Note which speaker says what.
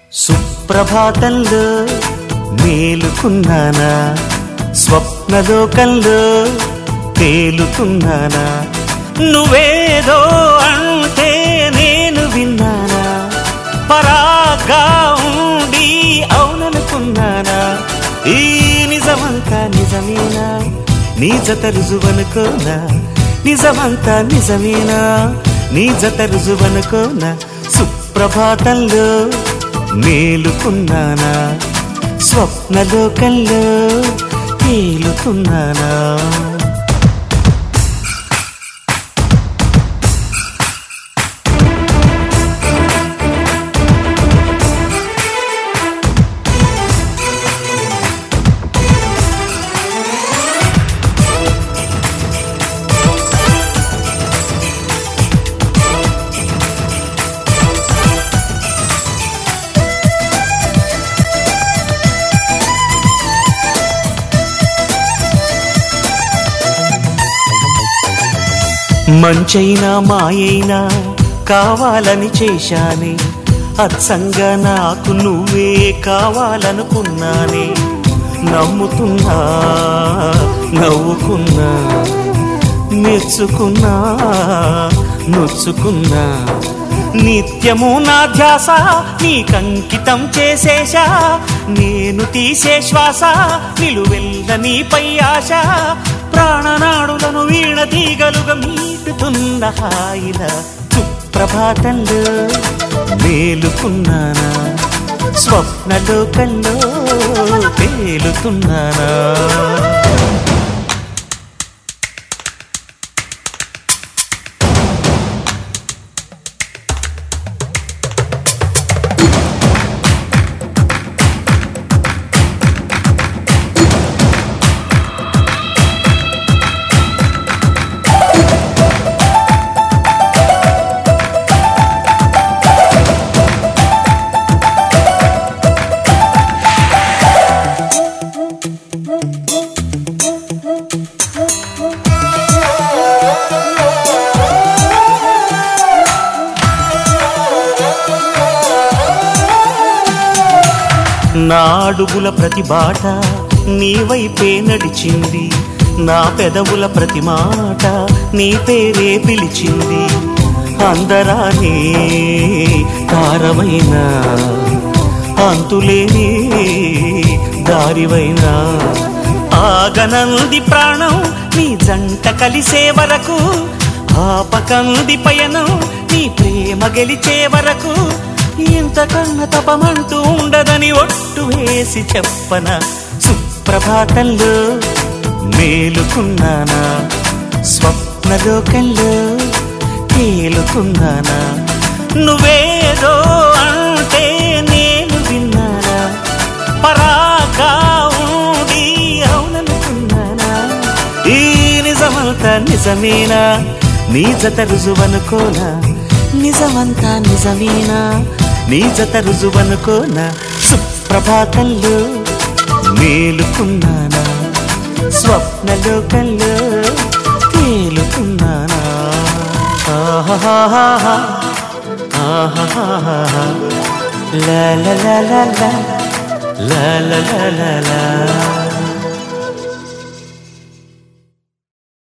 Speaker 1: సుప్రభాతంలో మేలుకున్నానా స్వప్నలోకంలో తేలుతున్నానా నువ్వేదో అంటే నేను విన్నానా పరాగా ఉండి అవుననుకున్నానా ఈ నిజమంతా నిజమేనా నీ జత రుజువనుకోనా నిజమంతా నిజమేనా నీ జత రుజువనుకోనా సుప్రభాతంలో మేలుకున్నానా స్వప్నలోకంలో తేలుతున్నానా మంచైనా మాయైనా కావాలని చేశానే అచ్చంగా నాకు నువ్వే కావాలనుకున్నానే నమ్ముతున్నా నవ్వుకున్నా మెచ్చుకున్నా నొచ్చుకున్నా నిత్యము నా ధ్యాస నీకంకితం చేసేశా నేను తీసే శ్వాస నిలువెల్ల నీపై ఆశ ప్రాణనాడులను వీణ తీగలుగా మీటుతున్న హాయిల సుప్రభాతంలో మేలుకున్నానా స్వప్నలోకంలో తేలుతున్నానా నా అడుగుల ప్రతి బాట నీ వైపే నడిచింది నా పెదవుల ప్రతి మాట నీ పేరే పిలిచింది అందరానే తారమైన అంతులేని దారివైనా ఆగనంది ప్రాణం నీ జంట కలిసే వరకు ఆపకంది పయనం నీ ప్రేమ గెలిచే వరకు ఇంతకన్నా తపమంటూ ఉండదని ఒట్టు వేసి చెప్పన సుప్రభాతంలో మేలుకున్నానా స్వప్నలోకంలో తేలుకున్నానా నువ్వేదో అంటే నేను విన్నానా పరాగా ఉండి అవుననుకున్నానా ఈ నిజమంతా నిజమేనా నీ జత రుజువనుకోనా నిజమంతా నిజమేనా నీ జత రుజువనుకోనా సుప్రభాతంలో మేలుకున్నానా స్వప్నలోకంలో తేలుకున్నానా ఆహాహాహా ఆహాహాహా లా లా లా లా లా లా లా లా లా